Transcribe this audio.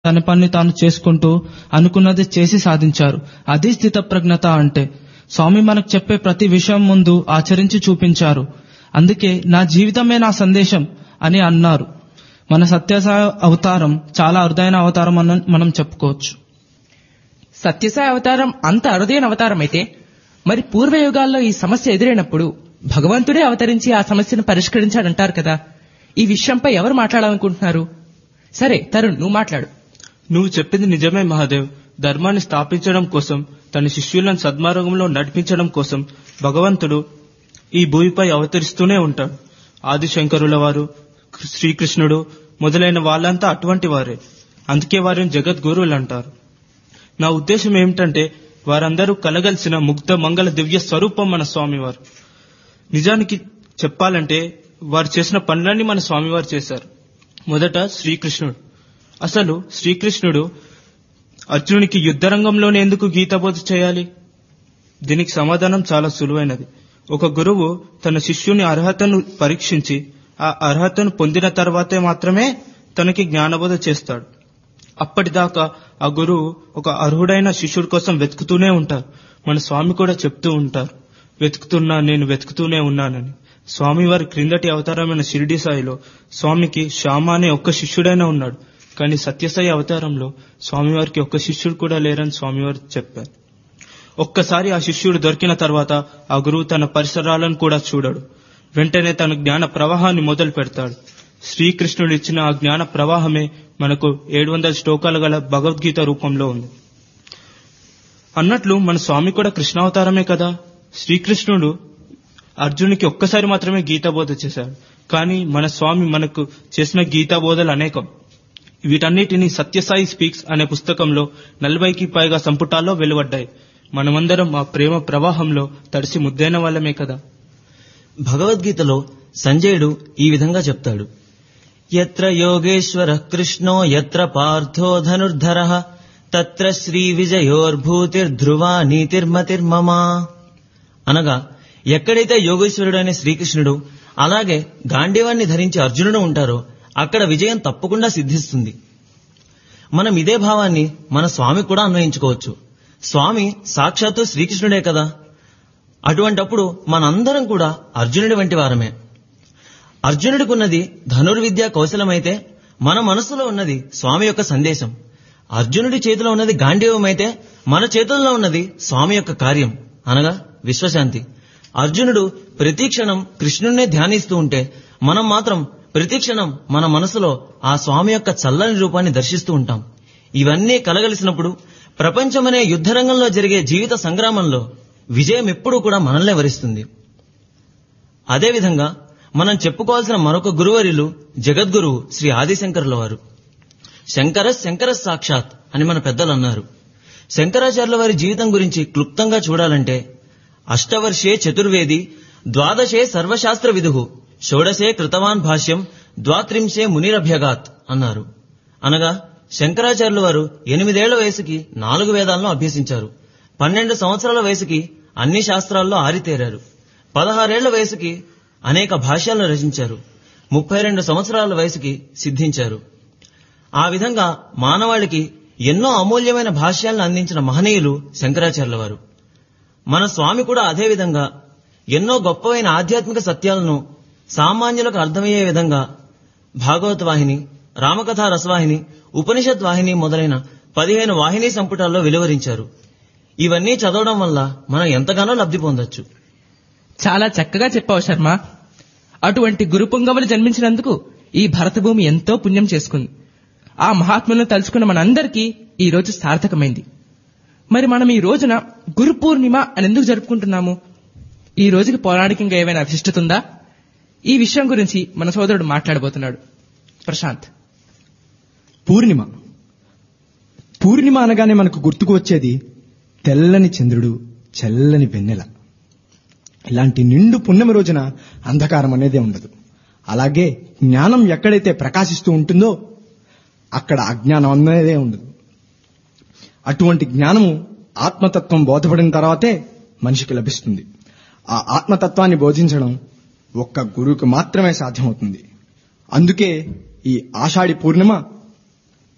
తన పని తాను చేసుకుంటూ అనుకున్నది చేసి సాధించారు అది స్థితప్రజ్ఞత అంటే స్వామి మనకు చెప్పే ప్రతి విషయం ముందు ఆచరించి చూపించారు అందుకే నా జీవితమే నా సందేశం అని అన్నారు మన సత్యసాయ అవతారం చాలా అరుదైన అవతారం అని మనం చెప్పుకోవచ్చు సత్యసాయి అవతారం అంత అరుదైన అవతారం అయితే మరి పూర్వయుగాల్లో ఈ సమస్య ఎదురైనప్పుడు భగవంతుడే అవతరించి ఆ సమస్యను పరిష్కరించాడంటారు కదా ఈ విషయంపై ఎవరు మాట్లాడాలనుకుంటున్నారు సరే తరుణ్ నువ్వు మాట్లాడు నువ్వు చెప్పింది నిజమే మహాదేవ్ ధర్మాన్ని స్థాపించడం కోసం తన శిష్యులను సద్మార్గంలో నడిపించడం కోసం భగవంతుడు ఈ భూమిపై అవతరిస్తూనే ఉంటాడు ఆదిశంకరుల వారు శ్రీకృష్ణుడు మొదలైన వాళ్ళంతా అటువంటి వారే అందుకే వారిని జగద్గురువులు అంటారు నా ఉద్దేశం ఏమిటంటే వారందరూ కలగలిసిన ముగ్ధ మంగళ దివ్య స్వరూపం మన స్వామివారు నిజానికి చెప్పాలంటే వారు చేసిన పనులన్నీ మన స్వామివారు చేశారు మొదట శ్రీకృష్ణుడు అసలు శ్రీకృష్ణుడు అర్జునునికి యుద్ధరంగంలోనే ఎందుకు గీతబోధ చేయాలి దీనికి సమాధానం చాలా సులువైనది ఒక గురువు తన శిష్యుని అర్హతను పరీక్షించి ఆ అర్హతను పొందిన తర్వాతే మాత్రమే తనకి జ్ఞానబోధ చేస్తాడు అప్పటిదాకా ఆ గురువు ఒక అర్హుడైన శిష్యుడి కోసం వెతుకుతూనే ఉంటారు మన స్వామి కూడా చెప్తూ ఉంటారు వెతుకుతున్నా నేను వెతుకుతూనే ఉన్నానని స్వామివారి క్రిందటి అవతారమైన షిరిడి సాయిలో స్వామికి శ్యామ అనే ఒక్క శిష్యుడైనా ఉన్నాడు కానీ సత్యసాయి అవతారంలో స్వామివారికి ఒక్క శిష్యుడు కూడా లేరని స్వామివారు చెప్పారు ఒక్కసారి ఆ శిష్యుడు దొరికిన తర్వాత ఆ గురువు తన పరిసరాలను కూడా చూడడు వెంటనే తన జ్ఞాన ప్రవాహాన్ని మొదలు పెడతాడు శ్రీకృష్ణుడు ఇచ్చిన ఆ జ్ఞాన ప్రవాహమే మనకు ఏడు వందల శ్లోకాలు గల భగవద్గీత రూపంలో ఉంది అన్నట్లు మన స్వామి కూడా కృష్ణావతారమే కదా శ్రీకృష్ణుడు అర్జునికి ఒక్కసారి మాత్రమే గీతాబోధ చేశాడు కానీ మన స్వామి మనకు చేసిన గీతాబోధలు అనేకం వీటన్నిటిని సత్యసాయి స్పీక్స్ అనే పుస్తకంలో నలభైకి పైగా సంపుటాల్లో వెలువడ్డాయి మనమందరం ఆ ప్రేమ ప్రవాహంలో తడిసి ముద్దైన వాళ్ళమే కదా భగవద్గీతలో సంజయుడు ఈ విధంగా చెప్తాడు ఎత్ర యోగేశ్వర కృష్ణో ఎత్ర పార్థో ధనుర్ధర తత్ర శ్రీ విజయోర్భూతిర్ధ్రువా నీతిర్మతిర్మమా అనగా ఎక్కడైతే యోగేశ్వరుడు అనే శ్రీకృష్ణుడు అలాగే గాంధీవాన్ని ధరించి అర్జునుడు ఉంటారో అక్కడ విజయం తప్పకుండా సిద్ధిస్తుంది మనం ఇదే భావాన్ని మన స్వామి కూడా అన్వయించుకోవచ్చు స్వామి సాక్షాత్తు శ్రీకృష్ణుడే కదా అటువంటప్పుడు మనందరం కూడా అర్జునుడి వంటి వారమే అర్జునుడికున్నది ధనుర్విద్యా కౌశలమైతే మన మనసులో ఉన్నది స్వామి యొక్క సందేశం అర్జునుడి చేతిలో ఉన్నది గాంధీవమైతే మన చేతుల్లో ఉన్నది స్వామి యొక్క కార్యం అనగా విశ్వశాంతి అర్జునుడు ప్రతిక్షణం కృష్ణుణ్ణే ధ్యానిస్తూ ఉంటే మనం మాత్రం ప్రతిక్షణం మన మనసులో ఆ స్వామి యొక్క చల్లని రూపాన్ని దర్శిస్తూ ఉంటాం ఇవన్నీ కలగలిసినప్పుడు ప్రపంచమనే యుద్ధరంగంలో జరిగే జీవిత సంగ్రామంలో విజయం ఎప్పుడూ కూడా మనల్నే వరిస్తుంది అదేవిధంగా మనం చెప్పుకోవాల్సిన మరొక గురువరిలు జగద్గురువు శ్రీ ఆదిశంకరుల వారు శంకర శంకర సాక్షాత్ అని మన పెద్దలు అన్నారు శంకరాచార్యుల వారి జీవితం గురించి క్లుప్తంగా చూడాలంటే అష్టవర్షే చతుర్వేది ద్వాదశే సర్వశాస్త్ర విదుహు షోడశే కృతవాన్ భాష్యం ద్వాత్రింశే మునిరభ్యగాత్ అన్నారు అనగా శంకరాచార్యుల వారు ఎనిమిదేళ్ల వయసుకి నాలుగు వేదాలను అభ్యసించారు పన్నెండు సంవత్సరాల వయసుకి అన్ని శాస్త్రాల్లో ఆరితేరారు పదహారేళ్ల వయసుకి అనేక భాష్యాలను రచించారు ముప్పై రెండు సంవత్సరాల వయసుకి సిద్ధించారు ఆ విధంగా మానవాళికి ఎన్నో అమూల్యమైన భాష్యాలను అందించిన మహనీయులు శంకరాచార్యుల వారు మన స్వామి కూడా అదే విధంగా ఎన్నో గొప్పవైన ఆధ్యాత్మిక సత్యాలను సామాన్యులకు అర్థమయ్యే విధంగా భాగవత వాహిని రామకథా రసవాహిని ఉపనిషత్ వాహిని మొదలైన పదిహేను వాహిని సంపుటాల్లో వెలువరించారు ఇవన్నీ చదవడం వల్ల మనం ఎంతగానో లబ్ధి పొందొచ్చు చాలా చక్కగా చెప్పావు శర్మ అటువంటి గురు పుంగవులు జన్మించినందుకు ఈ భరతభూమి ఎంతో పుణ్యం చేసుకుంది ఆ మహాత్ములను తలుచుకున్న మనందరికీ ఈ రోజు సార్థకమైంది మరి మనం ఈ రోజున గురు పూర్ణిమ అని ఎందుకు జరుపుకుంటున్నాము ఈ రోజుకి పౌరాణికంగా ఏమైనా విశిష్టత ఉందా ఈ విషయం గురించి మన సోదరుడు మాట్లాడబోతున్నాడు ప్రశాంత్ పూర్ణిమ పూర్ణిమ అనగానే మనకు గుర్తుకు వచ్చేది తెల్లని చంద్రుడు చల్లని వెన్నెల ఇలాంటి నిండు పుణ్యమ రోజున అంధకారం అనేదే ఉండదు అలాగే జ్ఞానం ఎక్కడైతే ప్రకాశిస్తూ ఉంటుందో అక్కడ అజ్ఞానం అనేదే ఉండదు అటువంటి జ్ఞానము ఆత్మతత్వం బోధపడిన తర్వాతే మనిషికి లభిస్తుంది ఆ ఆత్మతత్వాన్ని బోధించడం ఒక్క గురువుకి మాత్రమే సాధ్యమవుతుంది అందుకే ఈ ఆషాఢి పూర్ణిమ